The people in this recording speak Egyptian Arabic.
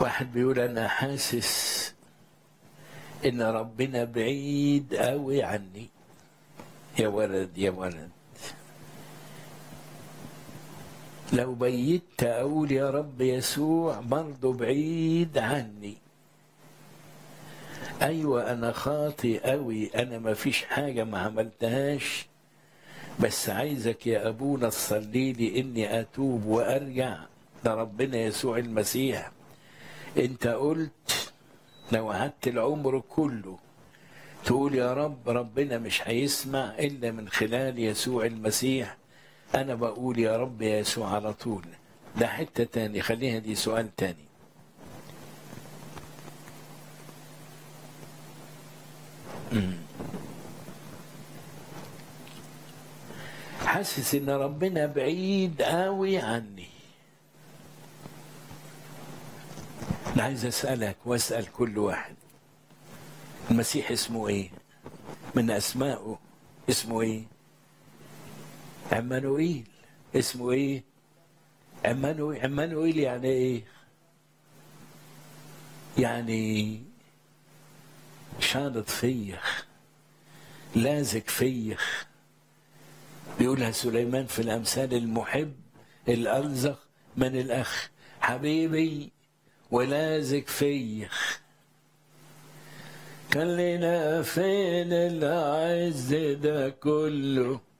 واحد بيقول انا حاسس ان ربنا بعيد قوي عني يا ولد يا ولد لو بيت اقول يا رب يسوع برضه بعيد عني ايوه انا خاطي قوي انا ما فيش حاجه ما عملتهاش بس عايزك يا ابونا تصلي لي اني اتوب وارجع لربنا يسوع المسيح انت قلت لو قعدت العمر كله تقول يا رب ربنا مش هيسمع الا من خلال يسوع المسيح انا بقول يا رب يا يسوع على طول ده حته تاني خليها دي سؤال تاني مم. حاسس ان ربنا بعيد قوي عني انا عايز اسالك واسال كل واحد المسيح اسمه ايه من اسمائه اسمه ايه عمانوئيل اسمه ايه عمانوئيل عمانوئيل يعني ايه يعني شاطط فيخ لازق فيخ بيقولها سليمان في الامثال المحب الالزق من الاخ حبيبي ولازق فيخ خلينا فين العز ده كله